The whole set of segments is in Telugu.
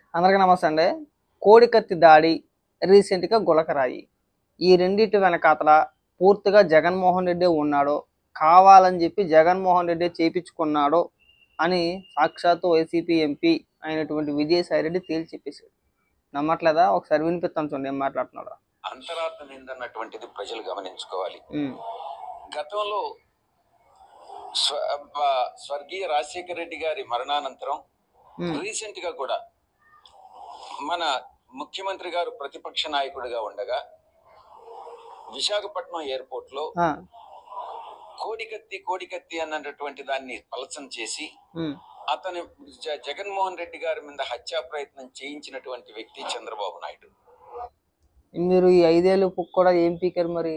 అందరికీ నమస్తే అండి కోడికత్తి దాడి రీసెంట్గా గులకరాయి ఈ రెండింటి వెనకాతల పూర్తిగా జగన్మోహన్ రెడ్డి ఉన్నాడో కావాలని చెప్పి జగన్మోహన్ రెడ్డి చేపించుకున్నాడో అని సాక్షాత్తు వైసీపీ ఎంపీ అయినటువంటి విజయసాయి రెడ్డి తేల్చి చెప్పేశాడు నమ్మట్లేదా ఒకసారి వినిపిస్తాను చూడండి ఏం మాట్లాడుతున్నాడు అంతరార్థం ఏందన్నటువంటిది ప్రజలు గమనించుకోవాలి ఉమ్, గతంలో స్వ- బ- స్వర్గీయ రాజశేఖర రెడ్డి గారి మరణానంతరం ఉమ్, రీసెంట్ గా కూడా మన ముఖ్యమంత్రి గారు ప్రతిపక్ష నాయకుడిగా ఉండగా విశాఖపట్నం ఎయిర్పోర్ట్ లో ఆ, కోడికత్తి కోడికత్తి అన్నటువంటి దాన్ని పలసం చేసి ఉమ్, అతని జ- జగన్మోహన్ రెడ్డి గారి మీద హత్యా ప్రయత్నం చేయించినటువంటి వ్యక్తి చంద్రబాబు నాయుడు మీరు ఈ ఐదేళ్ళు కూడా ఏం పీకారు మరి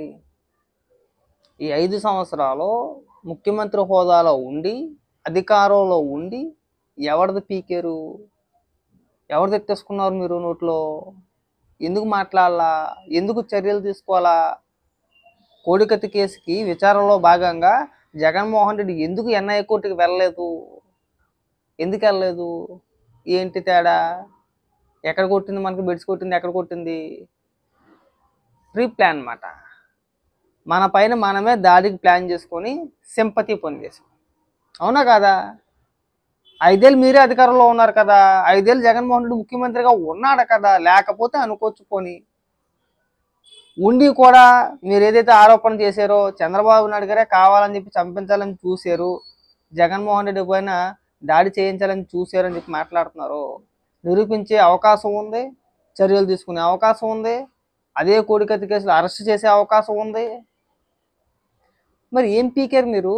ఈ ఐదు సంవత్సరాలు ముఖ్యమంత్రి హోదాలో ఉండి అధికారంలో ఉండి ఎవరిది పీకారు ఎవరు తెట్టేసుకున్నారు మీరు నోట్లో ఎందుకు మాట్లాడాలా ఎందుకు చర్యలు తీసుకోవాలా కోడికత్తి కేసుకి విచారణలో భాగంగా జగన్మోహన్ రెడ్డి ఎందుకు ఎన్ఐఏ కోర్టుకి వెళ్ళలేదు ఎందుకు వెళ్ళలేదు ఏంటి తేడా ఎక్కడ కొట్టింది మనకి బెడ్స్ కొట్టింది ఎక్కడ కొట్టింది ప్రీ ప్లాన్ అన్నమాట మన పైన మనమే దాడికి ప్లాన్ చేసుకొని సింపతి పొందేసాం అవునా కదా ఐదేళ్ళు మీరే అధికారంలో ఉన్నారు కదా ఐదేళ్ళు జగన్మోహన్ రెడ్డి ముఖ్యమంత్రిగా ఉన్నాడు కదా లేకపోతే అనుకోవచ్చు పోని ఉండి కూడా మీరు ఏదైతే ఆరోపణ చేశారో చంద్రబాబు నాయుడు గారే కావాలని చెప్పి చంపించాలని చూశారు జగన్మోహన్ రెడ్డి పైన దాడి చేయించాలని చూశారు అని చెప్పి మాట్లాడుతున్నారు నిరూపించే అవకాశం ఉంది చర్యలు తీసుకునే అవకాశం ఉంది అదే కోడికత్తి కేసులో అరెస్ట్ చేసే అవకాశం ఉంది మరి ఏం పీకారు మీరు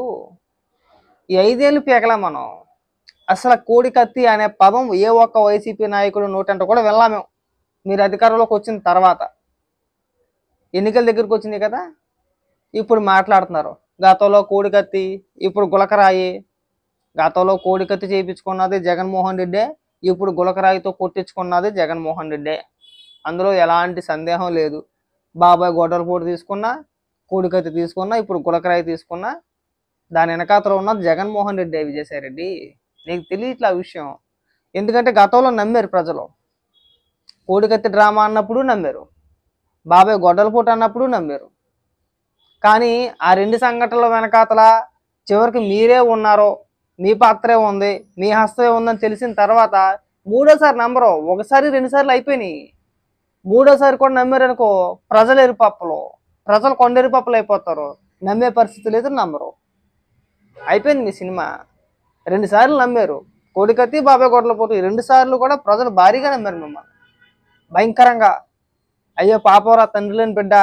ఈ ఐదేళ్ళు పీకలా మనం అసలు కోడికత్తి అనే పదం ఏ ఒక్క వైసీపీ నాయకుడు నోటంట కూడా వెళ్ళాము మీరు అధికారంలోకి వచ్చిన తర్వాత ఎన్నికల దగ్గరికి వచ్చినాయి కదా ఇప్పుడు మాట్లాడుతున్నారు గతంలో కోడికత్తి ఇప్పుడు గులకరాయి గతంలో కోడికత్తి చేయించుకున్నది జగన్మోహన్ రెడ్డే ఇప్పుడు గులకరాయితో కొట్టించుకున్నది జగన్మోహన్ రెడ్డే అందులో ఎలాంటి సందేహం లేదు బాబాయ్ గొడ్డల పోటు తీసుకున్నా కోడికత్తి తీసుకున్నా ఇప్పుడు గులకరాయి తీసుకున్నా దాని వెనకాతలో ఉన్నది జగన్మోహన్ రెడ్డి విజయసాయి రెడ్డి నీకు తెలియట్లే ఆ విషయం ఎందుకంటే గతంలో నమ్మారు ప్రజలు కోడికత్తి డ్రామా అన్నప్పుడు నమ్మారు బాబాయ్ గొడ్డల పోటు అన్నప్పుడు నమ్మారు కానీ ఆ రెండు సంఘటనల వెనకాతల చివరికి మీరే ఉన్నారో మీ పాత్రే ఉంది మీ హస్తమే ఉందని తెలిసిన తర్వాత మూడోసారి నంబరు ఒకసారి రెండు సార్లు అయిపోయినాయి మూడోసారి కూడా నమ్మారు అనుకో ప్రజలు ఎరుపప్పలు ప్రజలు కొండెరుపప్పలు అయిపోతారు నమ్మే పరిస్థితి లేదు నమ్మరు అయిపోయింది మీ సినిమా రెండు సార్లు నమ్మారు కోడికత్తి బాబాయ్ గొడవల పోతు రెండు సార్లు కూడా ప్రజలు భారీగా నమ్మారు మిమ్మల్ని భయంకరంగా అయ్యో పాపవరా తండ్రి లేని బిడ్డ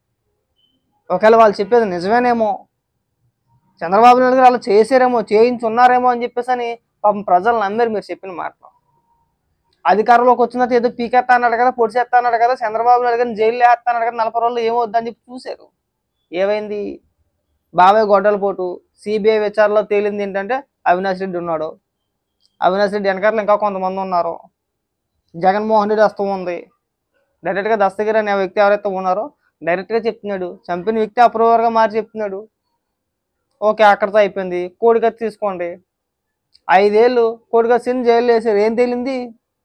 ఒకవేళ వాళ్ళు చెప్పేది నిజమేనేమో చంద్రబాబు నాయుడు గారు అలా చేసారేమో చేయించున్నారేమో అని చెప్పేసి అని పాపం ప్రజలు నమ్మారు మీరు చెప్పిన మాటలు అధికారంలోకి వచ్చినట్టు ఏదో పీకేస్తా అన్నాడు కదా పొడి చేస్తా అన్నాడు కదా చంద్రబాబు నాయుడు గారిని జైలు వేస్తా అన్నాడు కదా నలభై రోజులు ఏమవుద్దని చెప్పి చూశారు ఏమైంది బాబాయ్ గొడ్డల పోటు సిబిఐ విచారణలో తేలింది ఏంటంటే అవినాష్ రెడ్డి ఉన్నాడు అవినాష్ రెడ్డి వెనకాల ఇంకా కొంతమంది ఉన్నారు జగన్మోహన్ రెడ్డి వస్తూ ఉంది డైరెక్ట్గా దస్తగిరి అనే వ్యక్తి ఎవరైతే ఉన్నారో డైరెక్ట్గా చెప్తున్నాడు చంపిన వ్యక్తి అప్రూవర్గా మార్చి చెప్తున్నాడు ఓకే అక్కడితో అయిపోయింది కోడికత్తి తీసుకోండి ఐదేళ్ళు కోడికత్తిని జైలు వేసారు ఏం తేలింది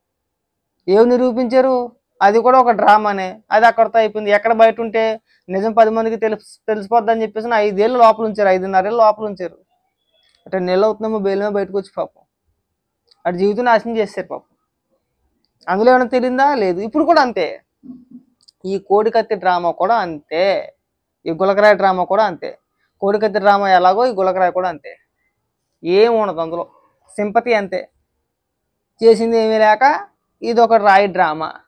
ఏం నిరూపించారు అది కూడా ఒక డ్రామానే అది అక్కడితో అయిపోయింది ఎక్కడ బయట ఉంటే నిజం పది మందికి తెలుసు తెలిసిపోద్ది అని చెప్పేసి ఐదేళ్ళు లోపల ఉంచారు ఐదున్నరేళ్ళు లోపల ఉంచారు అంటే నెల అవుతుందేమో బెయిల్ బయటకు వచ్చి పాపం అటు జీవితం నాశనం చేశారు పాపం అందులో ఏమైనా తెలియందా లేదు ఇప్పుడు కూడా అంతే ఈ కోడికత్తి డ్రామా కూడా అంతే ఈ గులకరాయి డ్రామా కూడా అంతే కోడికత్తి డ్రామా ఎలాగో ఈ గులకరాయి కూడా అంతే ఏం ఉండదు అందులో సింపతి అంతే చేసింది ఏమీ లేక ఇది ఒక రాయి డ్రామా